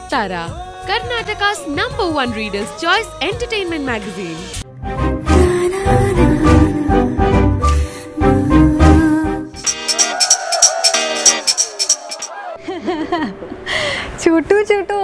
Chitara, Karnataka's number one reader's choice entertainment magazine. ಚೂಟು ಚೂಟು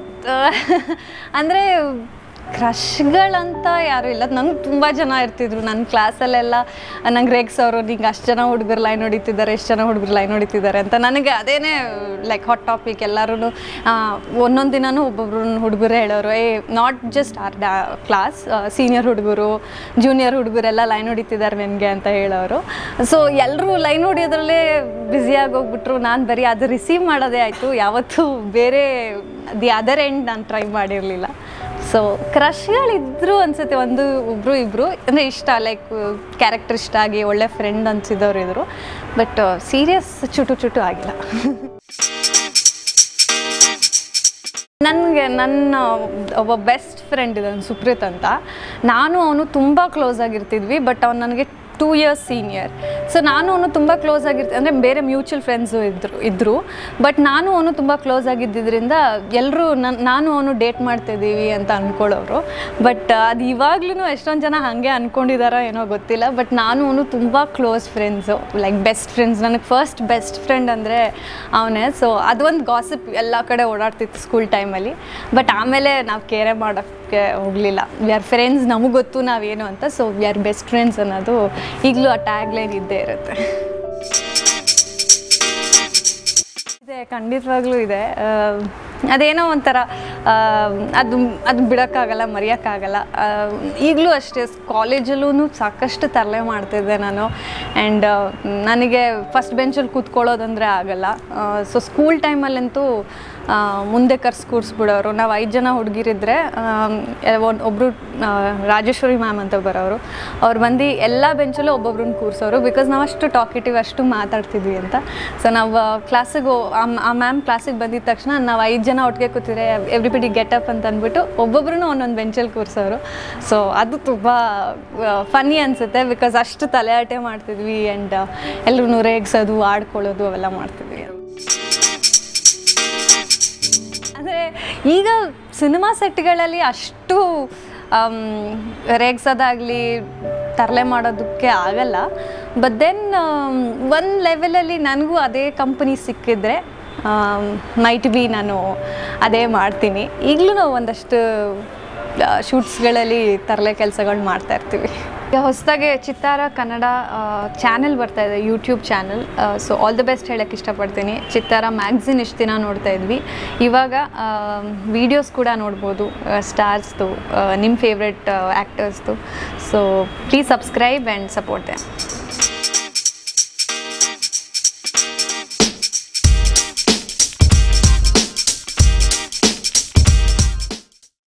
ಅಂದರೆ ಕ್ರಶ್ಗಳಂತ ಯಾರೂ ಇಲ್ಲ ನಂಗೆ ತುಂಬ ಜನ ಇರ್ತಿದ್ರು ನನ್ನ ಕ್ಲಾಸಲ್ಲೆಲ್ಲ ನಂಗೆ ರೇಗ್ಸ್ ಅವರು ನಿಂಗೆ ಅಷ್ಟು ಜನ ಹುಡುಗರು ಲೈನ್ ಹೊಡಿತಿದ್ದಾರೆ ಎಷ್ಟು ಜನ ಹುಡುಗರು ಲೈನ್ ಹೊಡಿತಿದ್ದಾರೆ ಅಂತ ನನಗೆ ಅದೇನೇ ಲೈಕ್ ಹಾಟ್ ಟಾಪಿಕ್ ಎಲ್ಲರೂ ಒಂದೊಂದು ದಿನನೂ ಒಬ್ಬೊಬ್ರು ಹುಡುಗರು ಹೇಳೋರು ಏ ನಾಟ್ ಜಸ್ಟ್ ಆರ್ ಡ್ಯಾ ಕ್ಲಾಸ್ ಸೀನಿಯರ್ ಹುಡುಗರು ಜೂನಿಯರ್ ಹುಡುಗರೆಲ್ಲ ಲೈನ್ ಹೊಡಿತಿದ್ದಾರೆ ನನಗೆ ಅಂತ ಹೇಳೋರು ಸೊ ಎಲ್ಲರೂ ಲೈನ್ ಹೊಡಿಯೋದ್ರಲ್ಲೇ ಬ್ಯುಸಿಯಾಗಿ ಹೋಗ್ಬಿಟ್ರು ನಾನು ಬರೀ ಅದು ರಿಸೀವ್ ಮಾಡೋದೇ ಆಯಿತು ಯಾವತ್ತೂ ಬೇರೆ ದಿ ಅದರ್ ಎಂಡ್ ನಾನು ಟ್ರೈ ಮಾಡಿರಲಿಲ್ಲ ಸೊ ಕ್ರಶ್ಗಳಿದ್ರು ಅನ್ಸುತ್ತೆ ಒಂದು ಒಬ್ಬರು ಇಬ್ಬರು ಅಂದರೆ ಇಷ್ಟ ಲೈಕ್ ಕ್ಯಾರೆಕ್ಟರ್ ಇಷ್ಟ ಆಗಿ ಒಳ್ಳೆ ಫ್ರೆಂಡ್ ಅನ್ಸಿದವ್ರು ಇದ್ರು ಬಟ್ ಸೀರಿಯಸ್ ಚುಟು ಚುಟು ಆಗಿಲ್ಲ ನನಗೆ ನನ್ನ ಒಬ್ಬ ಬೆಸ್ಟ್ ಫ್ರೆಂಡ್ ಇದ್ದಾನೆ ಸುಪ್ರೀತ್ ಅಂತ ನಾನು ಅವನು ತುಂಬ ಕ್ಲೋಸ್ ಆಗಿರ್ತಿದ್ವಿ ಬಟ್ ಅವ್ನು ನನಗೆ ಟೂ ಇಯರ್ಸ್ ಸೀನಿಯರ್ ಸೊ ನಾನು ಅವನು ತುಂಬ ಕ್ಲೋಸ್ ಆಗಿರ್ತಿ ಅಂದರೆ ಬೇರೆ ಮ್ಯೂಚುವಲ್ ಫ್ರೆಂಡ್ಸು ಇದ್ರು ಇದ್ದರು ಬಟ್ ನಾನು ಅವನು ತುಂಬ ಕ್ಲೋಸ್ ಆಗಿದ್ದಿದ್ದರಿಂದ ಎಲ್ಲರೂ ನನ್ನ ನಾನು ಅವನು ಡೇಟ್ ಮಾಡ್ತಿದ್ದೀವಿ ಅಂತ ಅಂದ್ಕೊಳ್ಳೋರು ಬಟ್ ಅದು ಇವಾಗ್ಲೂ ಎಷ್ಟೊಂದು ಜನ ಹಾಗೆ ಅಂದ್ಕೊಂಡಿದಾರೋ ಏನೋ ಗೊತ್ತಿಲ್ಲ ಬಟ್ ನಾನು ಅವನು ತುಂಬ close friends like best friends ನನಗೆ ಫಸ್ಟ್ ಬೆಸ್ಟ್ ಫ್ರೆಂಡ್ ಅಂದರೆ ಅವನೇ ಸೊ ಅದೊಂದು ಗಾಸಿಪ್ ಎಲ್ಲ ಕಡೆ ಓಡಾಡ್ತಿತ್ತು ಸ್ಕೂಲ್ ಟೈಮಲ್ಲಿ ಬಟ್ ಆಮೇಲೆ ನಾವು ಕೇರೆ ಮಾಡೋಕ್ಕೆ ಹೋಗಲಿಲ್ಲ ವಿ ಆರ್ ಫ್ರೆಂಡ್ಸ್ ನಮಗೆ ಗೊತ್ತು ನಾವೇನು ಅಂತ so we are best friends ಅನ್ನೋದು ಈಗಲೂ ಆ ಟ್ಯಾಗ್ ಲೈನ್ ಇದ್ದೇ ಇರುತ್ತೆ ಇದೆ ಖಂಡಿತವಾಗ್ಲೂ ಇದೆ ಆ, ಅದೇನೋ ಒಂಥರ ಆ, ಅದು ಅದು ಬಿಡೋಕ್ಕಾಗಲ್ಲ ಮರೆಯೋಕ್ಕಾಗಲ್ಲ ಈಗಲೂ ಅಷ್ಟೇ ಕಾಲೇಜಲ್ಲೂ ಸಾಕಷ್ಟು ತರಲೆ ಮಾಡ್ತಿದ್ದೆ ನಾನು ಆ್ಯಂಡ್ ನನಗೆ ಫಸ್ಟ್ ಬೆಂಚಲ್ಲಿ ಕೂತ್ಕೊಳ್ಳೋದಂದರೆ ಆಗಲ್ಲ ಸೊ ಸ್ಕೂಲ್ ಟೈಮಲ್ಲಂತೂ ಆ, ಮುಂದೆ ಕರ್ಸಿ ಕೂರಿಸ್ಬಿಡೋರು ನಾವು ಐದು ಜನ ಹುಡುಗಿರಿದ್ರೆ ಒಂದು ಒಬ್ಬರು ರಾಜೇಶ್ವರಿ ಮ್ಯಾಮ್ ಅಂತ ಬರೋರು ಅವ್ರು ಬಂದು ಎಲ್ಲ ಬೆಂಚಲ್ಲೂ ಒಬ್ಬೊಬ್ರನ್ನ ಕೂರಿಸೋರು ಬಿಕಾಸ್ ನಾವು ಅಷ್ಟು ಟಾಕಿಟಿವ್ ಅಷ್ಟು ಮಾತಾಡ್ತಿದ್ವಿ ಅಂತ ಸೊ ನಾವು ಕ್ಲಾಸಿಗೆ ಆ ಮ್ಯಾಮ್ ಕ್ಲಾಸಿಗೆ ಬಂದಿದ ತಕ್ಷಣ ನಾವು ಐದು ಜನ ಒಟ್ಟಿಗೆ ಕೂತಿದ್ರೆ ಎವ್ರಿಬಡಿ ಗೆಟಪ್ ಅಂತ ಅಂದ್ಬಿಟ್ಟು ಒಬ್ಬೊಬ್ರು ಒಂದೊಂದು ಬೆಂಚಲ್ಲಿ ಕೂರಿಸೋರು ಸೊ ಅದು ತುಂಬ ಫನ್ನಿ ಅನಿಸುತ್ತೆ ಬಿಕಾಸ್ ಅಷ್ಟು ತಲೆಯಾಟೆ ಮಾಡ್ತಿದ್ವಿ ಆ್ಯಂಡ್ ಎಲ್ಲರೂ ರೇಗ್ಸೋದು ಆಡ್ಕೊಳ್ಳೋದು ಅವೆಲ್ಲ ಮಾಡ್ತಿದ್ವಿ ಅಂದರೆ ಈಗ ಸಿನಿಮಾ ಸೆಟ್ಗಳಲ್ಲಿ ಅಷ್ಟು ಆಮ್, ರೇಗ್ಸೋದಾಗಲಿ ತರಲೆ ಮಾಡೋದಕ್ಕೆ ಆಗಲ್ಲ ಬಟ್ ದೆನ್ ಒಂದು ಲೆವೆಲಲ್ಲಿ ನನಗೂ ಅದೇ ಕಂಪನಿ ಸಿಕ್ಕಿದ್ರೆ ಮೈಟ್ ಬಿ ನಾನು ಅದೇ ಮಾಡ್ತೀನಿ ಈಗಲೂ ಒಂದಷ್ಟು ಶೂಟ್ಸ್ಗಳಲ್ಲಿ ತರಲೆ ಕೆಲಸಗಳು ಮಾಡ್ತಾ ಇರ್ತೀವಿ ಈಗ ಹೊಸದಾಗಿ ಚಿತ್ತಾರ ಕನ್ನಡ ಚಾನೆಲ್ ಬರ್ತಾ ಇದೆ YouTube channel so all the best ಹೇಳೋಕ್ಕೆ ಇಷ್ಟಪಡ್ತೀನಿ ಚಿತ್ತಾರ ಮ್ಯಾಗ್ಝಿನ್ ಇಷ್ಟು ದಿನ ನೋಡ್ತಾ ಇದ್ವಿ ಇವಾಗ ವೀಡಿಯೋಸ್ ಕೂಡ ನೋಡ್ಬೋದು ಸ್ಟಾರ್ಸ್ದು ನಿಮ್ಮ ಫೇವ್ರೆಟ್ ಆ್ಯಕ್ಟರ್ಸ್ದು so please subscribe and support they